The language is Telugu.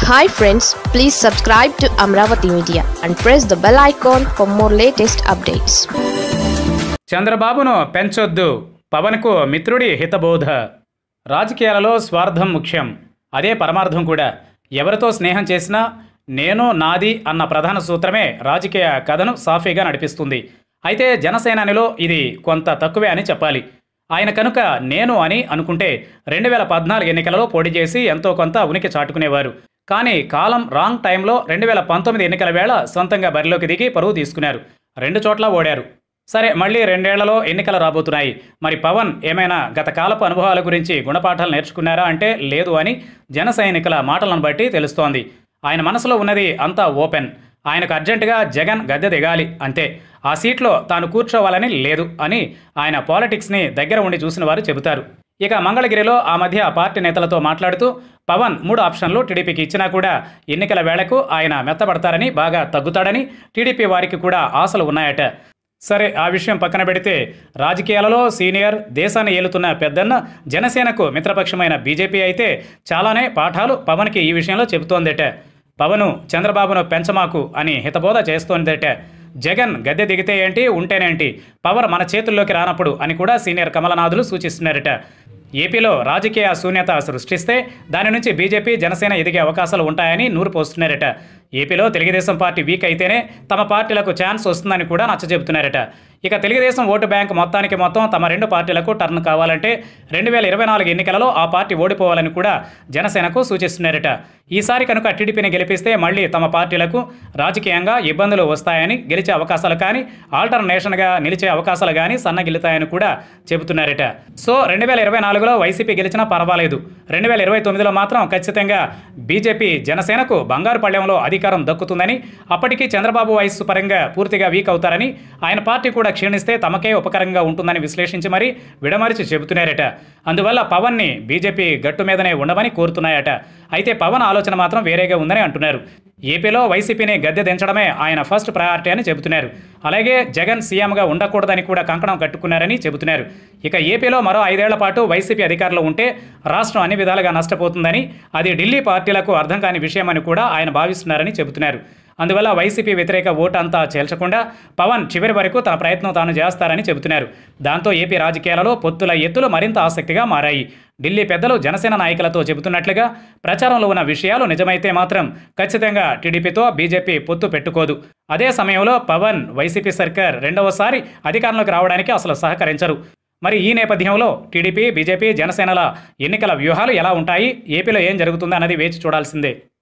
hi friends please subscribe to Amaravati media and press the bell icon for more latest updates చంద్రబాబును పెంచొద్దు పవన్కు మిత్రుడి హితబోధ రాజకీయాలలో స్వార్థం ముఖ్యం అదే పరమార్థం కూడా ఎవరితో స్నేహం చేసినా నేను నాది అన్న ప్రధాన సూత్రమే రాజకీయ కథను సాఫీగా నడిపిస్తుంది అయితే జనసేనానిలో ఇది కొంత తక్కువే అని చెప్పాలి ఆయన కనుక నేను అని అనుకుంటే రెండు వేల పద్నాలుగు ఎన్నికలలో పోటీ చేసి ఎంతో కొంత ఉనికి చాటుకునేవారు కానీ కాలం రాంగ్ టైంలో రెండు వేల పంతొమ్మిది ఎన్నికల వేళ సొంతంగా బరిలోకి దిగి పరువు తీసుకున్నారు రెండు చోట్ల ఓడారు సరే మళ్ళీ రెండేళ్లలో ఎన్నికలు రాబోతున్నాయి మరి పవన్ ఏమైనా గత కాలపు అనుభవాల గురించి గుణపాఠాలు నేర్చుకున్నారా అంటే లేదు అని జన సైనికుల మాటలను బట్టి తెలుస్తోంది ఆయన మనసులో ఉన్నది అంతా ఓపెన్ ఆయనకు అర్జెంటుగా జగన్ గద్దె దిగాలి అంతే ఆ సీట్లో తాను కూర్చోవాలని లేదు అని ఆయన పాలిటిక్స్ని దగ్గర ఉండి చూసిన వారు చెబుతారు ఇక మంగళగిరిలో ఆ మధ్య ఆ పార్టీ నేతలతో మాట్లాడుతూ పవన్ మూడు ఆప్షన్లు టీడీపీకి ఇచ్చినా కూడా ఎన్నికల వేళకు ఆయన మెత్తబడతారని బాగా తగ్గుతాడని టీడీపీ వారికి కూడా ఆశలు ఉన్నాయట సరే ఆ విషయం పక్కన పెడితే రాజకీయాలలో సీనియర్ దేశాన్ని ఏలుతున్న పెద్దన్న జనసేనకు మిత్రపక్షమైన బీజేపీ అయితే చాలానే పాఠాలు పవన్కి ఈ విషయంలో చెబుతోందట పవను చంద్రబాబును పెంచమాకు అని హితబోధ చేస్తోందట జగన్ గద్దె దిగితే ఏంటి ఉంటేనేంటి పవర్ మన చేతుల్లోకి రానప్పుడు అని కూడా సీనియర్ కమలనాథులు సూచిస్తున్నారట ఏపీలో రాజకీయ శూన్యత సృష్టిస్తే దాని నుంచి బీజేపీ జనసేన ఎదిగే అవకాశాలు ఉంటాయని నూరు పోస్తున్నారట ఏపీలో తెలుగుదేశం పార్టీ వీక్ అయితేనే తమ పార్టీలకు ఛాన్స్ వస్తుందని కూడా నచ్చజెబుతున్నారట ఇక తెలుగుదేశం ఓటు బ్యాంక్ మొత్తానికి మొత్తం తమ రెండు పార్టీలకు టర్న్ కావాలంటే రెండు వేల ఇరవై నాలుగు ఎన్నికలలో ఆ పార్టీ ఓడిపోవాలని కూడా జనసేనకు సూచిస్తున్నారట ఈసారి కనుక టీడీపీని గెలిపిస్తే మళ్ళీ తమ పార్టీలకు రాజకీయంగా ఇబ్బందులు వస్తాయని గెలిచే అవకాశాలు కానీ ఆల్టర్నేషన్గా నిలిచే అవకాశాలు కానీ సన్నగిలుతాయని కూడా చెబుతున్నారట సో రెండు వేల ఇరవై నాలుగులో వైసీపీ గెలిచినా పర్వాలేదు రెండు వేల ఇరవై తొమ్మిదిలో మాత్రం ఖచ్చితంగా బీజేపీ జనసేనకు బంగారు పళ్ళ్యంలో అధికారం దక్కుతుందని అప్పటికి చంద్రబాబు వయస్సు పరంగా పూర్తిగా వీక్ అవుతారని ఆయన పార్టీ కూడా క్షీణిస్తే తమకే ఉపకరంగా ఉంటుందని విశ్లేషించి మరీ విడమరిచి చెబుతున్నారట అందువల్ల పవన్ని బీజేపీ గట్టు మీదనే ఉండమని కోరుతున్నాయట అయితే పవన్ ఆలోచన మాత్రం వేరేగా ఉందని అంటున్నారు ఏపీలో వైసీపీని గద్దె దించడమే ఆయన ఫస్ట్ ప్రయారిటీ అని చెబుతున్నారు అలాగే జగన్ సీఎంగా ఉండకూడదని కూడా కంకణం కట్టుకున్నారని చెబుతున్నారు ఇక ఏపీలో మరో ఐదేళ్ల పాటు వైసీపీ అధికారంలో ఉంటే రాష్ట్రం అన్ని విధాలుగా నష్టపోతుందని అది ఢిల్లీ పార్టీలకు అర్థం కాని విషయమని కూడా ఆయన భావిస్తున్నారని చెబుతున్నారు అందువల్ల వైసీపీ వ్యతిరేక ఓటు అంతా చేల్చకుండా పవన్ చివరి వరకు తన ప్రయత్నం తాను చేస్తారని చెబుతున్నారు దాంతో ఏపీ రాజకీయాలలో పొత్తుల ఎత్తులు మరింత ఆసక్తిగా మారాయి ఢిల్లీ పెద్దలు జనసేన నాయకులతో చెబుతున్నట్లుగా ప్రచారంలో ఉన్న విషయాలు నిజమైతే మాత్రం ఖచ్చితంగా టీడీపీతో బీజేపీ పొత్తు పెట్టుకోదు అదే సమయంలో పవన్ వైసీపీ సర్కార్ రెండవసారి అధికారంలోకి రావడానికి అసలు సహకరించరు మరి ఈ నేపథ్యంలో టీడీపీ బీజేపీ జనసేనల ఎన్నికల వ్యూహాలు ఎలా ఉంటాయి ఏపీలో ఏం జరుగుతుందో అన్నది వేచి చూడాల్సిందే